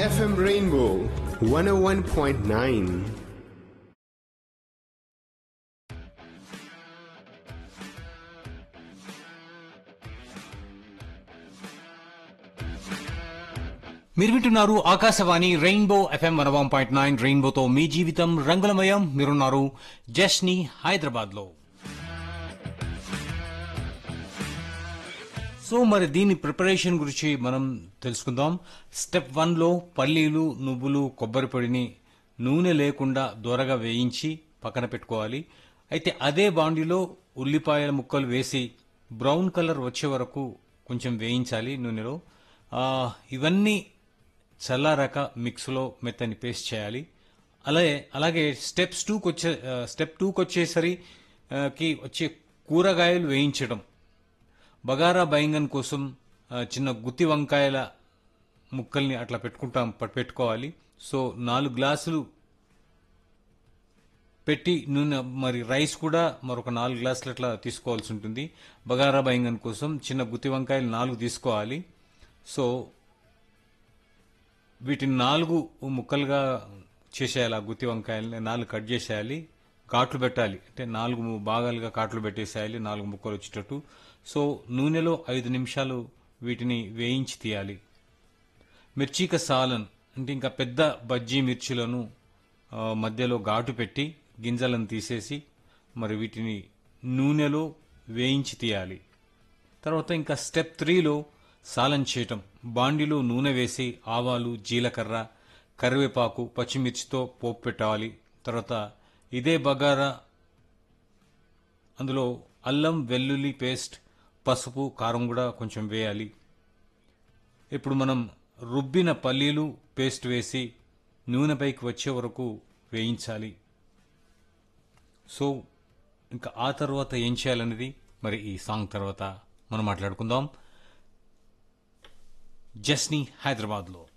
FM Rainbow 101.9. మీరు వింటున్నారు Akashvani rainbow FM one one point nine రెయిన్బోతో మీ జీవితం రంగులమయం మీరున్నారు జస్ని హైదరాబాద్ లో సో మరి దీని ప్రిపరేషన్ గురించి మనం తెలుసుకుందాం స్టెప్ వన్ లో పల్లీలు నువ్వులు కొబ్బరి పొడిని నూనె లేకుండా దొరగా వేయించి పక్కన పెట్టుకోవాలి అయితే అదే బాండిలో ఉల్లిపాయల ముక్కలు వేసి బ్రౌన్ కలర్ వచ్చే వరకు కొంచెం వేయించాలి నూనెలో ఆ, ఇవన్నీ చల్లారాక మిక్స్లో మెత్తని పేస్ట్ చేయాలి అలాగే అలాగే స్టెప్స్ టూకి వచ్చే ఆ, స్టెప్ టూకి వచ్చేసరి ఆ, కి వచ్చే కూరగాయలు వేయించడం బగారా బైంగన్ కోసం ఆ, చిన్న గుత్తి వంకాయల ముక్కల్ని అట్లా పెట్టుకుంటాం పట్- పెట్టుకోవాలి సో నాలుగు గ్లాసులు పెట్టి నూనె మరి రైస్ కూడా మరొక నాలుగు గ్లాసులు అట్లా తీసుకోవాల్సి ఉంటుంది బగారా బైంగన్ కోసం చిన్న గుత్తి వంకాయలు నాలుగు తీసుకోవాలి సో వీటిని నాలుగు ముక్కలుగా చేసేయాలి ఆ గుత్తి వంకాయలని నాలుగు కట్ చేసేయాలి ఘాట్లు పెట్టాలి అంటే నాలుగు భాగాలుగా కాట్లు పెట్టేసేయాలి నాలుగు ముక్కలు వచ్చేటట్టు సో నూనెలో ఐదు నిమిషాలు వీటిని వేయించి తీయాలి మిర్చిక సాలన్ అంటే ఇంకా పెద్ద బజ్జీ మిర్చిలను ఆ, మధ్యలో ఘాటు పెట్టి గింజలను తీసేసి మరి వీటిని నూనెలో వేయించి తీయాలి తర్వాత ఇంకా స్టెప్ త్రీలో సాలన్ చేయటం బాండిలో నూనె వేసి ఆవాలు జీలకర్ర కరివేపాకు పచ్చిమిర్చితో పోపు పెట్టాలి తర్వాత ఇదే బగారా అందులో అల్లం వెల్లుల్లి పేస్ట్ పసుపు కారం కూడా కొంచెం వేయాలి ఇప్పుడు మనం రుబ్బిన పల్లీలు పేస్ట్ వేసి నూనె పైకి వచ్చే వరకు వేయించాలి సో ఇంకా ఆ తర్వాత ఏం చేయాలనేది మరి ఈ సాంగ్ తర్వాత మనం మాట్లాడుకుందాం జస్ని హైదరాబాద్లో